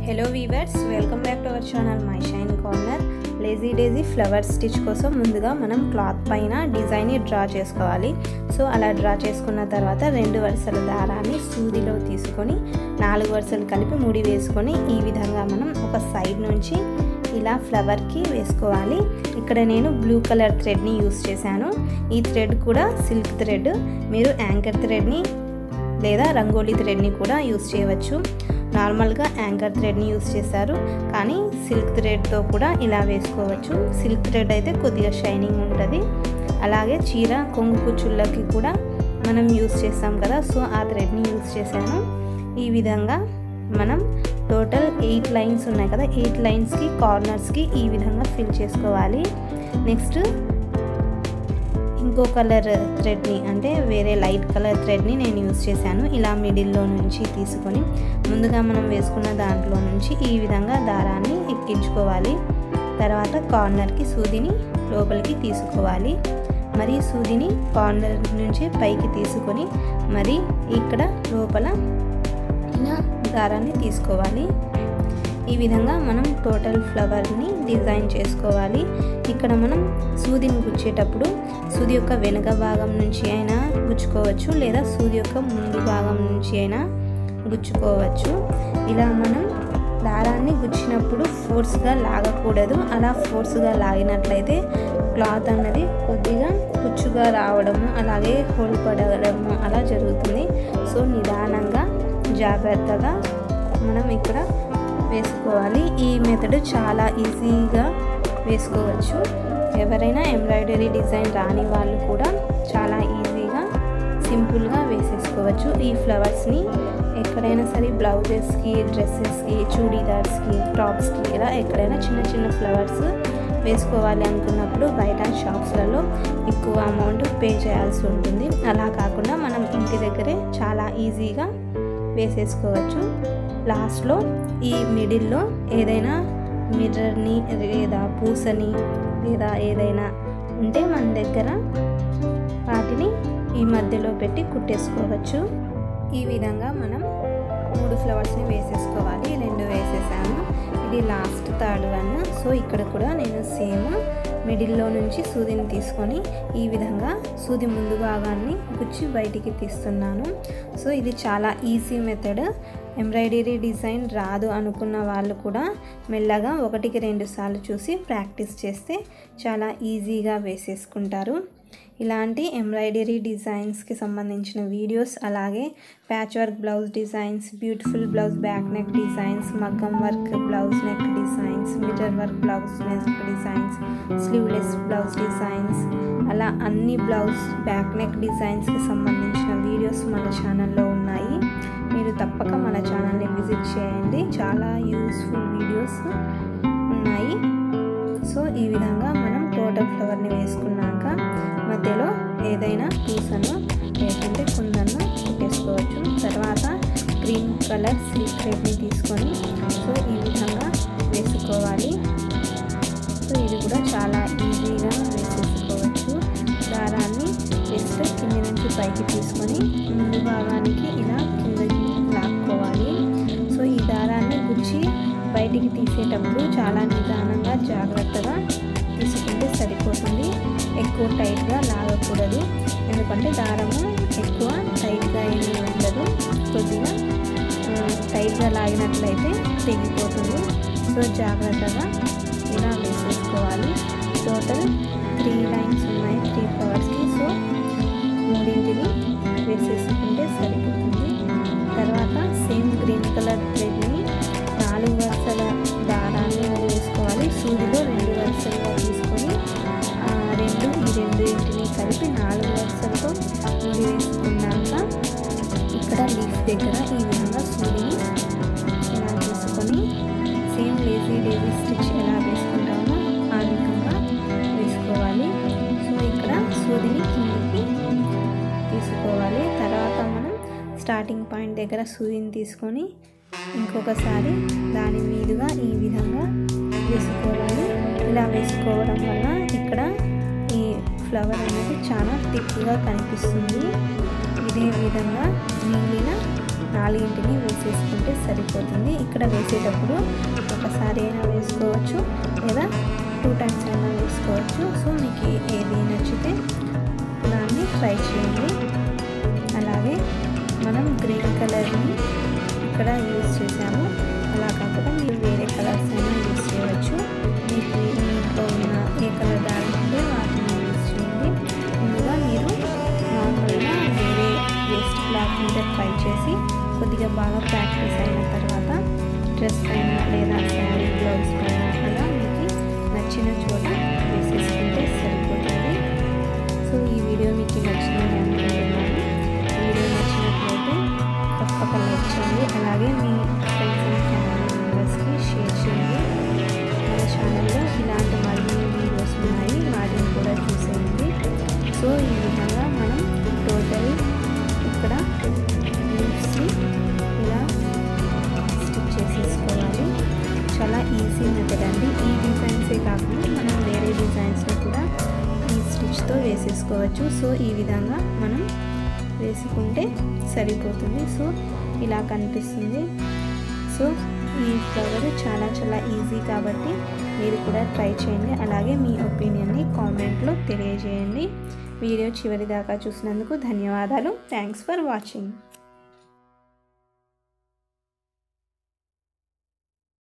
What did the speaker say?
hello weavers welcome back to our channel my shine corner lazy daisy flower stitch కోసం ముందుగా మనం cloth పైన డిజైన్ని డ్రా చేసుకోవాలి సో అలా డ్రా చేసుకున్న తర్వాత రెండు వరుసల దారాన్ని సూదిలో తీసుకొని నాలుగు వరుసలు కలిపి ముడి వేసుకొని ఈ విధంగా మనం ఒక సైడ్ నుంచి ఇలా ఫ్లవర్కి వేసుకోవాలి ఇక్కడ నేను బ్లూ కలర్ థ్రెడ్ని యూస్ చేశాను ఈ థ్రెడ్ కూడా సిల్క్ థ్రెడ్ మీరు యాంకర్ థ్రెడ్ని లేదా రంగోలీ థ్రెడ్ని కూడా యూస్ చేయవచ్చు నార్మల్గా యాంకర్ థ్రెడ్ని యూస్ చేశారు కానీ సిల్క్ థ్రెడ్తో కూడా ఇలా వేసుకోవచ్చు సిల్క్ థ్రెడ్ అయితే కొద్దిగా షైనింగ్ ఉంటుంది అలాగే చీర కొంగు కుచ్చుళ్ళకి కూడా మనం యూస్ చేస్తాం కదా సో ఆ థ్రెడ్ని యూస్ చేశాను ఈ విధంగా మనం టోటల్ ఎయిట్ లైన్స్ ఉన్నాయి కదా ఎయిట్ లైన్స్కి కార్నర్స్కి ఈ విధంగా ఫిల్ చేసుకోవాలి నెక్స్ట్ ఇంకో కలర్ థ్రెడ్ని అంటే వేరే లైట్ కలర్ థ్రెడ్ని నేను యూస్ చేశాను ఇలా మిడిల్లో నుంచి తీసుకొని ముందుగా మనం వేసుకున్న దాంట్లో నుంచి ఈ విధంగా దారాన్ని ఎక్కించుకోవాలి తర్వాత కార్నర్కి సూదిని లోపలికి తీసుకోవాలి మరి సూదిని కార్నర్ నుంచి పైకి తీసుకొని మరి ఇక్కడ లోపల ఇలా దారాన్ని తీసుకోవాలి ఈ విధంగా మనం టోటల్ ఫ్లవర్ని డిజైన్ చేసుకోవాలి ఇక్కడ మనం సూదిని గుచ్చేటప్పుడు సూది యొక్క వెనుక భాగం నుంచి అయినా గుచ్చుకోవచ్చు లేదా సూది యొక్క ముందు భాగం నుంచి అయినా గుచ్చుకోవచ్చు ఇలా మనం దారాన్ని గుచ్చినప్పుడు ఫోర్స్గా లాగకూడదు అలా ఫోర్స్గా లాగినట్లయితే క్లాత్ అన్నది కొద్దిగా కుచ్చుగా రావడము అలాగే హోల్ పడడము అలా జరుగుతుంది సో నిదానంగా జాగ్రత్తగా మనం ఇక్కడ వేసుకోవాలి ఈ మెథడ్ చాలా ఈజీగా వేసుకోవచ్చు ఎవరైనా ఎంబ్రాయిడరీ డిజైన్ రాని వాళ్ళు కూడా చాలా ఈజీగా సింపుల్గా వేసేసుకోవచ్చు ఈ ఫ్లవర్స్ని ఎక్కడైనా సరే బ్లౌజెస్కి డ్రెస్సెస్కి చూడీదార్స్కి టాప్స్కి ఇలా ఎక్కడైనా చిన్న చిన్న ఫ్లవర్స్ వేసుకోవాలి అనుకున్నప్పుడు బయట షాప్స్లలో ఎక్కువ అమౌంట్ పే చేయాల్సి ఉంటుంది అలా కాకుండా మనం ఇంటి దగ్గరే చాలా ఈజీగా వేసేసుకోవచ్చు లాస్ట్లో ఈ మిడిల్లో ఏదైనా మిర్రర్ని లేదా పూసని లేదా ఏదైనా ఉంటే మన దగ్గర వాటిని ఈ మధ్యలో పెట్టి కుట్టేసుకోవచ్చు ఈ విధంగా మనం మూడు ఫ్లవర్స్ని వేసేసుకోవాలి రెండు వేసేసాము ఇది లాస్ట్ థర్డ్ వన్ సో ఇక్కడ కూడా నేను సేమ్ మిడిల్లో నుంచి సూదిని తీసుకొని ఈ విధంగా సూది ముందు భాగాన్ని గుచ్చి బయటికి తీస్తున్నాను సో ఇది చాలా ఈజీ మెథడ్ ఎంబ్రాయిడరీ డిజైన్ రాదు అనుకున్న వాళ్ళు కూడా మెల్లగా ఒకటికి రెండు సార్లు చూసి ప్రాక్టీస్ చేస్తే చాలా ఈజీగా వేసేసుకుంటారు ఇలాంటి ఎంబ్రాయిడరీ డిజైన్స్కి సంబంధించిన వీడియోస్ అలాగే patch work blouse designs beautiful blouse back neck designs మగ్గం work blouse neck designs mirror work blouse neck designs sleeveless blouse designs అలా అన్ని బ్లౌజ్ బ్యాక్ నెక్ డిజైన్స్కి సంబంధించిన వీడియోస్ మన ఛానల్లో ఉన్నాయి మీరు తప్పక మన ఛానల్ని విజిట్ చేయండి చాలా యూస్ఫుల్ వీడియోస్ ఉన్నాయి సో ఈ విధంగా మనం టోటల్ ఫ్లవర్ని వేసుకున్నాక మధ్యలో ఏదైనా పూసను లేకుంటే కుందను కుట్టేసుకోవచ్చు తర్వాత గ్రీన్ కలర్ సిల్క్ థ్రెడ్ని తీసుకొని సో ఈ విధంగా వేసుకోవాలి సో ఇది కూడా చాలా ఈజీగా వేసేసుకోవచ్చు దారాన్ని జస్ట్ కింద నుంచి పైకి తీసుకొని ముందు భాగానికి ఇలా కిందకి లాక్కోవాలి సో ఈ దారాన్ని గుచ్చి బయటికి తీసేటప్పుడు చాలా నిదానంగా జాగ్రత్తగా తీసుకుంటే సరిపోతుంది ఎక్కువ టైట్గా లాగకూడదు ఎందుకంటే దారము ఎక్కువ టైట్గా ఏమీ ఉండదు కొద్దిగా టైట్గా లాగినట్లయితే తెగిపోతుంది సో జాగ్రత్తగా ఇలా వేసేసుకోవాలి టోటల్ త్రీ లైన్స్ ఉన్నాయి త్రీ ఫ్లవర్స్కి సో మూడింటిని వేసేసుకుంటే సరిపోతుంది తర్వాత సేమ్ గ్రీన్ కలర్ థ్రెడ్ని నాలుగు వరుసల దారాన్ని వేసుకోవాలి సూదిలో రెండు వరుసలుగా తీసుకొని రెండు ఈ రెండు ఇంటిని కలిపి నాలుగు వరుసలతో ముడి వేసుకున్నాక ఇక్కడ లీఫ్ దగ్గర ఈ విధంగా సూదిని ఇలా తీసుకొని సేమ్ లేజీ డేజీ స్టిచ్ ఎలా వేసుకుంటామో ఆ విధంగా వేసుకోవాలి సో ఇక్కడ సూదిని కిందకి తీసుకోవాలి తర్వాత మనం స్టార్టింగ్ పాయింట్ దగ్గర సూదిని తీసుకొని ఇంకొకసారి దాని మీదుగా ఈ విధంగా వేసుకోవాలి ఇలా వేసుకోవడం వల్ల ఇక్కడ ఈ ఫ్లవర్ అనేది చాలా థిక్గా కనిపిస్తుంది ఇదే విధంగా మిగిలిన నాలుగింటిని వేసేసుకుంటే సరిపోతుంది ఇక్కడ వేసేటప్పుడు ఒకసారి అయినా వేసుకోవచ్చు లేదా టూ టైమ్స్ అయినా వేసుకోవచ్చు సో మీకు ఏది నచ్చితే దాన్ని ట్రై చేయండి అలాగే మనం గ్రీన్ కలర్ని ఇక్కడ యూజ్ చేసాము అలా కాకుండా మీరు వేరే కలర్స్ అయినా యూజ్ చేయవచ్చు మీకు మీ ఇంట్లో ఉన్న ఏ కలర్ దాని ఉంటే వాటిని యూజ్ చేయండి ముందుగా మీరు నార్మల్గా వేరే వేస్ట్ క్లాత్ మీద ట్రై చేసి కొద్దిగా బాగా ప్రాక్టీస్ అయిన తర్వాత డ్రెస్ పైన లేదా శారీ బ్లౌజ్ పైన అలా మీకు నచ్చిన చోట వేసేసుకుంటే సరిపోతుంది సో ఈ వీడియో మీకు నచ్చిందని అనుకుంటున్నాను వీడియో నచ్చినట్లయితే తప్పక లైక్ చేయండి అలాగే మీ ఫ్రెండ్స్ అండ్ ఫ్యామిలీ మెంబర్స్కి షేర్ చేయండి మన ఛానల్లో ఇలాంటి మరిన్ని వీడియోస్ ఉన్నాయి వాటిని కూడా చూసేయండి సో ఈ విధంగా మనం టోటల్ ఇక్కడ లీవ్స్ని ఇలా స్టిచ్ చేసేసుకోవాలి చాలా ఈజీ మెథడ్ అండి ఈ డిజైన్సే కాకుండా మనం వేరే డిజైన్స్లో కూడా ఈ స్టిచ్తో వేసేసుకోవచ్చు సో ఈ విధంగా మనం వేసుకుంటే సరిపోతుంది సో ఇలా కనిపిస్తుంది సో ఈ ఫ్లవర్ చాలా చాలా ఈజీ కాబట్టి మీరు కూడా ట్రై చేయండి అలాగే మీ ఒపీనియన్ని కామెంట్లో తెలియజేయండి వీడియో చివరి దాకా చూసినందుకు ధన్యవాదాలు థ్యాంక్స్ ఫర్ వాచింగ్